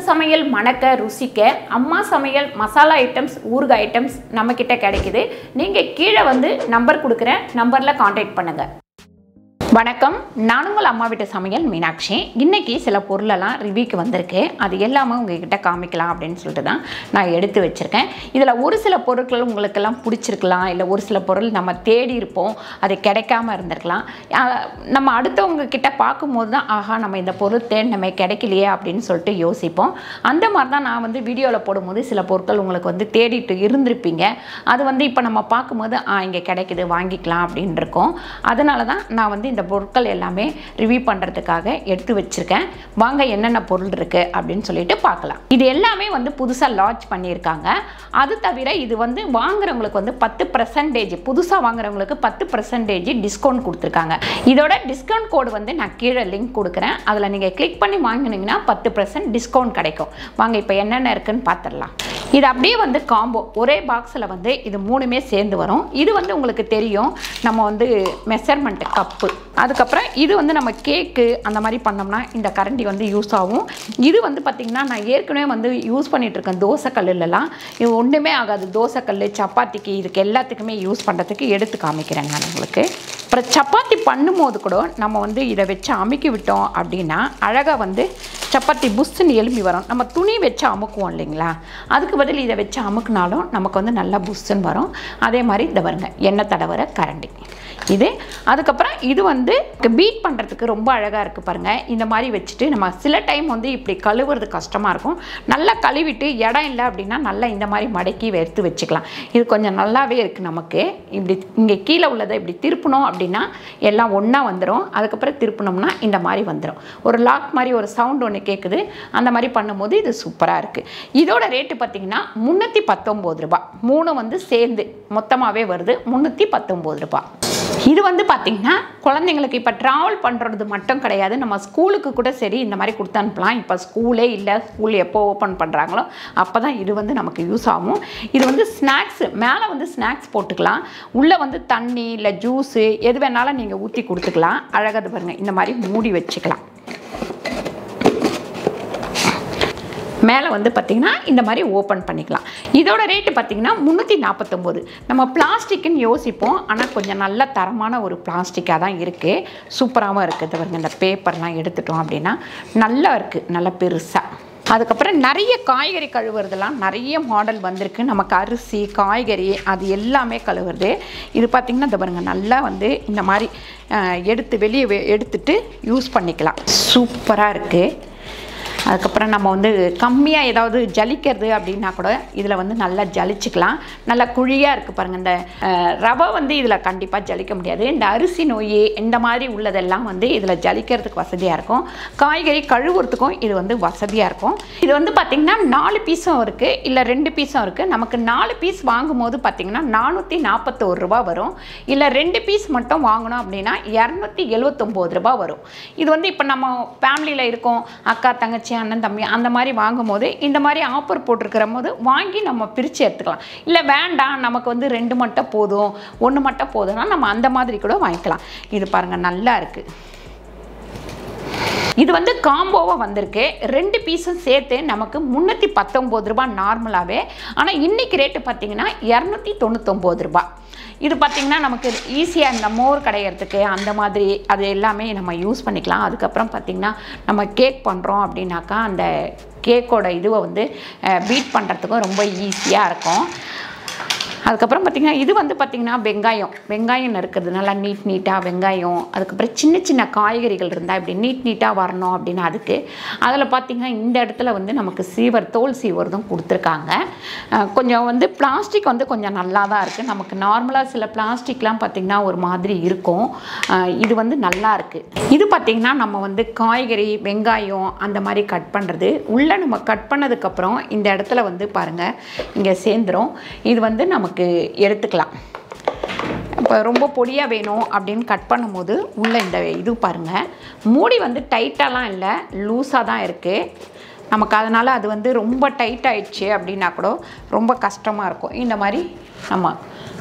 சமையல் மணக்க ருசிக்க அம்மா சமையல் மசாலா ஐட்டம்ஸ் ஊறுகாய் ஐட்டம்ஸ் நம்மக்கிட்ட கிடைக்குது நீங்கள் கீழே வந்து நம்பர் கொடுக்குறேன் நம்பரில் காண்டாக்ட் பண்ணுங்கள் வணக்கம் நான் உங்கள் அம்மா வீட்டு சமையல் மீனாட்சி இன்னைக்கு சில பொருளெல்லாம் ரிவ்யூக்கு வந்திருக்கு அது எல்லாமே உங்ககிட்ட காமிக்கலாம் அப்படின்னு சொல்லிட்டு தான் நான் எடுத்து வச்சுருக்கேன் இதில் ஒரு சில பொருட்கள் உங்களுக்கெல்லாம் பிடிச்சிருக்கலாம் இல்லை ஒரு சில பொருள் நம்ம தேடி இருப்போம் அது கிடைக்காம இருந்திருக்கலாம் அஹ் நம்ம அடுத்தவங்க கிட்ட பார்க்கும்போது தான் ஆஹா நம்ம இந்த பொருள் தேடினமே கிடைக்கலையே அப்படின்னு சொல்லிட்டு யோசிப்போம் அந்த மாதிரி தான் நான் வந்து வீடியோவில் போடும்போது சில பொருட்கள் உங்களுக்கு வந்து தேடிட்டு இருந்திருப்பீங்க அது வந்து இப்போ நம்ம பார்க்கும்போது ஆ இங்கே கிடைக்குது வாங்கிக்கலாம் அப்படின்னு இருக்கோம் அதனால தான் நான் வந்து இந்த பொருட்கள் எல்லாமே ரிவ்யூ பண்ணுறதுக்காக எடுத்து வச்சுருக்கேன் வாங்க என்னென்ன பொருள் இருக்குது அப்படின்னு சொல்லிட்டு பார்க்கலாம் இது எல்லாமே வந்து புதுசாக லான்ச் பண்ணியிருக்காங்க அது தவிர இது வந்து வாங்குறவங்களுக்கு வந்து பத்து பர்சன்டேஜ் புதுசாக வாங்குறவங்களுக்கு பத்து பர்சன்டேஜ் டிஸ்கவுண்ட் கொடுத்துருக்காங்க இதோட டிஸ்கவுண்ட் கோடு வந்து நான் கீழே லிங்க் கொடுக்குறேன் அதில் நீங்கள் கிளிக் பண்ணி வாங்கினீங்கன்னா பத்து பர்சன்ட் டிஸ்கவுண்ட் கிடைக்கும் வாங்க இப்போ என்னென்ன இருக்குன்னு பார்த்துடலாம் இது அப்படியே வந்து காம்போ ஒரே பாக்ஸில் வந்து இது மூணுமே சேர்ந்து வரும் இது வந்து உங்களுக்கு தெரியும் நம்ம வந்து மெஷர்மெண்ட் கப்பு அதுக்கப்புறம் இது வந்து நம்ம கேக்கு அந்த மாதிரி பண்ணோம்னா இந்த கரண்டி வந்து யூஸ் ஆகும் இது வந்து பார்த்திங்கன்னா நான் ஏற்கனவே வந்து யூஸ் பண்ணிட்டு இருக்கேன் தோசைக்கல்லுலலாம் இது ஒன்றுமே ஆகாது தோசைக்கல் சப்பாத்திக்கு இதுக்கு எல்லாத்துக்குமே யூஸ் பண்ணுறதுக்கு எடுத்து காமிக்கிறேன் நான் உங்களுக்கு அப்புறம் சப்பாத்தி பண்ணும்போது கூட நம்ம வந்து இதை வச்சு அமுக்கி விட்டோம் அப்படின்னா அழகாக வந்து சப்பாத்தி புஷ்ஷுன்னு எலும்பி வரும் நம்ம துணி வச்சு அமுக்குவோம் இல்லைங்களா அதுக்கு பதில் இதை வச்சு அமுக்குனாலும் நமக்கு வந்து நல்லா புஷ்ஷுன்னு வரும் அதே மாதிரி இந்த வருங்க எண்ணெய் தடவர கரண்டி இது அதுக்கப்புறம் இது வந்து பீட் பண்ணுறதுக்கு ரொம்ப அழகாக இருக்குது பாருங்கள் இந்த மாதிரி வச்சுட்டு நம்ம சில டைம் வந்து இப்படி கழுவுறது கஷ்டமாக இருக்கும் நல்லா கழுவிட்டு இடம் இல்லை அப்படின்னா நல்லா இந்த மாதிரி மடக்கி எடுத்து வச்சுக்கலாம் இது கொஞ்சம் நல்லாவே இருக்குது நமக்கு இப்படி இங்கே கீழே உள்ளதை இப்படி திருப்பணும் அப்படின்னா எல்லாம் ஒன்றா வந்துடும் அதுக்கப்புறம் திருப்பினோம்னா இந்த மாதிரி வந்துடும் ஒரு லாக் மாதிரி ஒரு சவுண்ட் ஒன்று கேட்குது அந்த மாதிரி பண்ணும்போது இது சூப்பராக இருக்குது இதோட ரேட்டு பார்த்தீங்கன்னா முந்நூற்றி பத்தொம்போது ரூபாய் மூணு வந்து சேர்ந்து மொத்தமாகவே வருது முந்நூற்றி பத்தொம்போது ரூபாய் இது வந்து பார்த்திங்கன்னா குழந்தைங்களுக்கு இப்போ ட்ராவல் பண்ணுறது மட்டும் கிடையாது நம்ம ஸ்கூலுக்கு கூட சரி இந்த மாதிரி கொடுத்து அனுப்பலாம் இப்போ ஸ்கூலே இல்லை ஸ்கூல் எப்போ ஓப்பன் பண்ணுறாங்களோ அப்போ தான் இது வந்து நமக்கு யூஸ் ஆகும் இது வந்து ஸ்நாக்ஸ் மேலே வந்து ஸ்நாக்ஸ் போட்டுக்கலாம் உள்ளே வந்து தண்ணி இல்லை ஜூஸு எது வேணாலும் நீங்கள் ஊற்றி கொடுத்துக்கலாம் அழகாக பாருங்கள் இந்த மாதிரி மூடி வச்சுக்கலாம் மேலே வந்து பார்த்திங்கன்னா இந்த மாதிரி ஓப்பன் பண்ணிக்கலாம் இதோட ரேட்டு பார்த்திங்கன்னா முந்நூற்றி நாற்பத்தொம்போது நம்ம பிளாஸ்டிக்குன்னு யோசிப்போம் ஆனால் கொஞ்சம் நல்ல தரமான ஒரு பிளாஸ்டிக்காக தான் இருக்குது சூப்பராகவும் இருக்குது பாருங்க இந்த பேப்பர்லாம் எடுத்துட்டோம் அப்படின்னா நல்லா இருக்குது நல்லா பெருசாக அதுக்கப்புறம் நிறைய காய்கறி கழுவுறதெல்லாம் நிறைய மாடல் வந்திருக்கு நமக்கு அரிசி காய்கறி அது எல்லாமே கழுவுறது இது பார்த்திங்கன்னா இந்த பாருங்க நல்லா வந்து இந்த மாதிரி அஹ், எடுத்து வெளியே வெ- எடுத்துட்டு யூஸ் பண்ணிக்கலாம் சூப்பராக இருக்குது அதுக்கப்புறம் நம்ம வந்து கம்மியாக ஏதாவது ஜலிக்கிறது அப்படின்னா கூட இதில் வந்து நல்லா ஜலிச்சுக்கலாம் நல்லா குழியாக இருக்குது பாருங்கள் இந்த அஹ், ரவை வந்து இதில் கண்டிப்பாக ஜலிக்க முடியாது இந்த அரிசி நோய் இந்த மாதிரி உள்ளதெல்லாம் வந்து இதில் ஜலிக்கிறதுக்கு வசதியாக இருக்கும் காய்கறி கழுவுறதுக்கும் இது வந்து வசதியாக இருக்கும் இது வந்து பார்த்திங்கன்னா நாலு பீஸும் இருக்குது இல்லை ரெண்டு பீஸும் இருக்குது நமக்கு நாலு பீஸ் வாங்கும்போது பார்த்திங்கன்னா நானூற்றி நாற்பத்தோரு ரூபா வரும் இல்லை ரெண்டு பீஸ் மட்டும் வாங்கினோம் அப்படின்னா இரநூத்தி எழுவத்தொம்போது ரூபா வரும் இது வந்து இப்போ நம்ம ஃபேமிலியில் இருக்கோம் அக்கா தங்கச்சி அண்ணன் தம்பி அந்த மாதிரி வாங்கும்போது இந்த மாதிரி ஆஃபர் போட்டிருக்கிற போது வாங்கி நம்ம பிரித்து எடுத்துக்கலாம் இல்லை வேண்டாம் நமக்கு வந்து ரெண்டு மட்டும் போதும் ஒன்று மட்டும் போதும்னா நம்ம அந்த மாதிரி கூட வாங்கிக்கலாம் இது பாருங்கள் நல்லா இருக்குது இது வந்து காம்போவாக வந்திருக்கு ரெண்டு பீஸும் சேர்த்து நமக்கு முந்நூற்றி பத்தொம்போது ரூபாய் நார்மலாகவே ஆனால் இன்னைக்கு ரேட்டு பார்த்தீங்கன்னா இரநூத்தி தொண்ணூத்தொம்பது ரூபாய் இது பார்த்திங்கன்னா நமக்கு ஈஸியாக இந்த மோர் கடையிறதுக்கு அந்த மாதிரி அது எல்லாமே நம்ம யூஸ் பண்ணிக்கலாம் அதுக்கப்புறம் பார்த்திங்கன்னா நம்ம கேக் பண்ணுறோம் அப்படின்னாக்கா அந்த கேக்கோட இதுவை வந்து பீட் பண்ணுறதுக்கும் ரொம்ப ஈஸியாக இருக்கும் அதுக்கப்புறம் பார்த்திங்கன்னா இது வந்து பார்த்திங்கன்னா வெங்காயம் வெங்காயம் நறுக்கிறது நல்லா நீட் நீட்டாக வெங்காயம் அதுக்கப்புறம் சின்ன சின்ன காய்கறிகள் இருந்தால் இப்படி நீட் நீட்டாக வரணும் அப்படின்னு அதுக்கு அதில் பார்த்திங்கன்னா இந்த இடத்துல வந்து நமக்கு சீவர் தோல் சீவர்தும் கொடுத்துருக்காங்க அஹ் கொஞ்சம் வந்து பிளாஸ்டிக் வந்து கொஞ்சம் நல்லா தான் இருக்குது நமக்கு நார்மலாக சில பிளாஸ்டிக்லாம் பார்த்திங்கன்னா ஒரு மாதிரி இருக்கும் அஹ் இது வந்து நல்லா இருக்குது இது பார்த்திங்கன்னா நம்ம வந்து காய்கறி வெங்காயம் அந்த மாதிரி கட் பண்ணுறது உள்ளே நம்ம கட் பண்ணதுக்கப்புறம் இந்த இடத்துல வந்து பாருங்கள் இங்கே சேர்ந்துரும் இது வந்து நமக்கு எடுத்துக்கலாம் இப்போ ரொம்ப பொடியாக வேணும் அப்படின்னு கட் பண்ணும்போது உள்ளே இந்த இது பாருங்கள் மூடி வந்து டைட்டாலாம் இல்லை லூஸாக தான் இருக்குது நமக்கு அதனால் அது வந்து ரொம்ப டைட் ஆயிடுச்சு அப்படின்னா கூட ரொம்ப கஷ்டமாக இருக்கும் இந்த மாதிரி நம்ம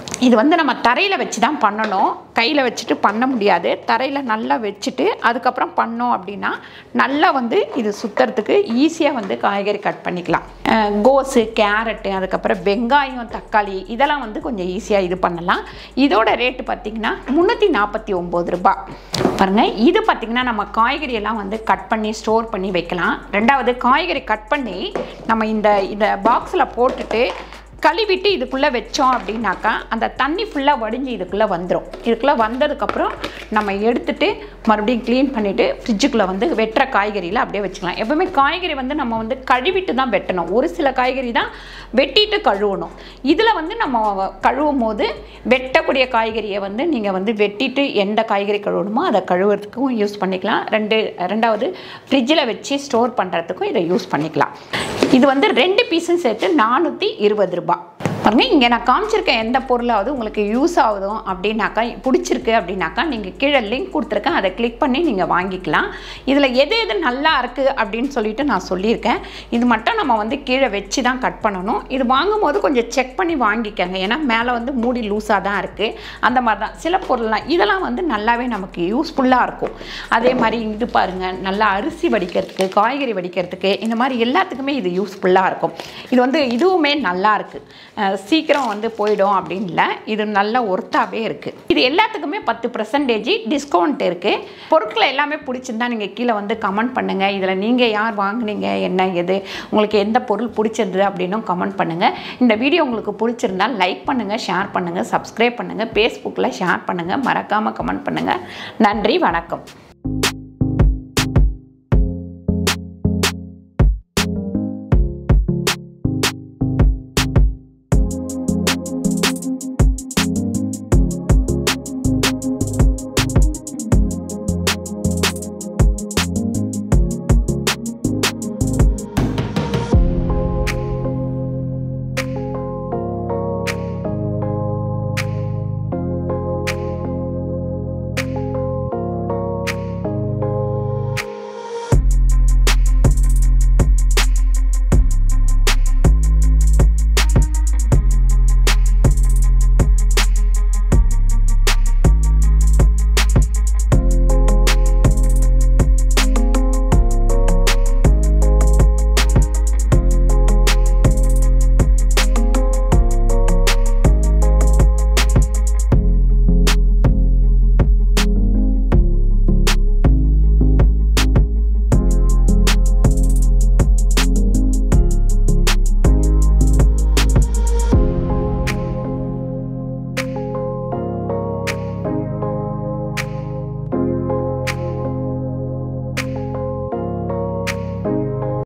இது வந்து நம்ம தரையில் வச்சு தான் பண்ணணும் கையில் வச்சுட்டு பண்ண முடியாது தரையில் நல்லா வச்சுட்டு அதுக்கப்புறம் பண்ணோம் அப்படின்னா நல்லா வந்து இது சுற்றுறதுக்கு ஈஸியாக வந்து காய்கறி கட் பண்ணிக்கலாம் அஹ் கோஸு கேரட்டு அதுக்கப்புறம் வெங்காயம் தக்காளி இதெல்லாம் வந்து கொஞ்சம் ஈஸியாக இது பண்ணலாம் இதோட ரேட்டு பார்த்திங்கன்னா முந்நூற்றி நாற்பத்தி ஒம்பது ரூபாய் பாருங்கள் இது பார்த்திங்கன்னா நம்ம காய்கறி எல்லாம் வந்து கட் பண்ணி ஸ்டோர் பண்ணி வைக்கலாம் ரெண்டாவது காய்கறி கட் பண்ணி நம்ம இந்த இந்த பாக்ஸில் போட்டுட்டு கழுவிட்டு இதுக்குள்ளே வச்சோம் அப்படின்னாக்கா அந்த தண்ணி ஃபுல்லாக வடிஞ்சு இதுக்குள்ளே வந்துடும் இதுக்குள்ளே வந்ததுக்கப்புறம் நம்ம எடுத்துட்டு மறுபடியும் க்ளீன் பண்ணிவிட்டு ஃப்ரிட்ஜுக்குள்ளே வந்து வெட்டுற காய்கறியில் அப்படியே வச்சுக்கலாம் எப்பவுமே காய்கறி வந்து நம்ம வந்து கழுவிட்டு தான் வெட்டணும் ஒரு சில காய்கறி தான் வெட்டிட்டு கழுவணும் இதில் வந்து நம்ம கழுவும் போது வெட்டக்கூடிய காய்கறியை வந்து நீங்கள் வந்து வெட்டிட்டு எந்த காய்கறி கழுவணுமோ அதை கழுவுறதுக்கும் யூஸ் பண்ணிக்கலாம் ரெண்டு ரெண்டாவது ஃப்ரிட்ஜில் வச்சு ஸ்டோர் பண்ணுறதுக்கும் இதை யூஸ் பண்ணிக்கலாம் இது வந்து ரெண்டு பீஸும் சேர்த்து நானூற்றி இருபது ரூபாய் பாருங்க இங்கே நான் காமிச்சிருக்க எந்த பொருளாவது உங்களுக்கு யூஸ் ஆகுதும் அப்படின்னாக்கா பிடிச்சிருக்கு அப்படின்னாக்கா நீங்கள் கீழே லிங்க் கொடுத்துருக்கேன் அதை கிளிக் பண்ணி நீங்கள் வாங்கிக்கலாம் இதில் எது எது நல்லா இருக்குது அப்படின்னு சொல்லிட்டு நான் சொல்லியிருக்கேன் இது மட்டும் நம்ம வந்து கீழே வச்சு தான் கட் பண்ணணும் இது வாங்கும் போது கொஞ்சம் செக் பண்ணி வாங்கிக்கோங்க ஏன்னா மேலே வந்து மூடி லூஸாக தான் இருக்குது அந்த மாதிரி தான் சில பொருள்லாம் இதெல்லாம் வந்து நல்லாவே நமக்கு யூஸ்ஃபுல்லாக இருக்கும் அதே மாதிரி இது பாருங்கள் நல்லா அரிசி வடிக்கிறதுக்கு காய்கறி வடிக்கிறதுக்கு இந்த மாதிரி எல்லாத்துக்குமே இது யூஸ்ஃபுல்லாக இருக்கும் இது வந்து இதுவுமே நல்லா இருக்குது சீக்கிரம் வந்து போயிடும் அப்படின்னு இல்லை இது நல்ல ஒர்த்தாகவே இருக்குது இது எல்லாத்துக்குமே பத்து பர்சன்டேஜ் டிஸ்கவுண்ட் இருக்குது பொருட்களை எல்லாமே பிடிச்சிருந்தா நீங்கள் கீழே வந்து கமெண்ட் பண்ணுங்கள் இதில் நீங்கள் யார் வாங்குனீங்க என்ன எது உங்களுக்கு எந்த பொருள் பிடிச்சிருந்தது அப்படின்னும் கமெண்ட் பண்ணுங்கள் இந்த வீடியோ உங்களுக்கு பிடிச்சிருந்தா லைக் பண்ணுங்கள் ஷேர் பண்ணுங்கள் சப்ஸ்கிரைப் பண்ணுங்கள் ஃபேஸ்புக்கில் ஷேர் பண்ணுங்கள் மறக்காமல் கமெண்ட் பண்ணுங்கள் நன்றி வணக்கம்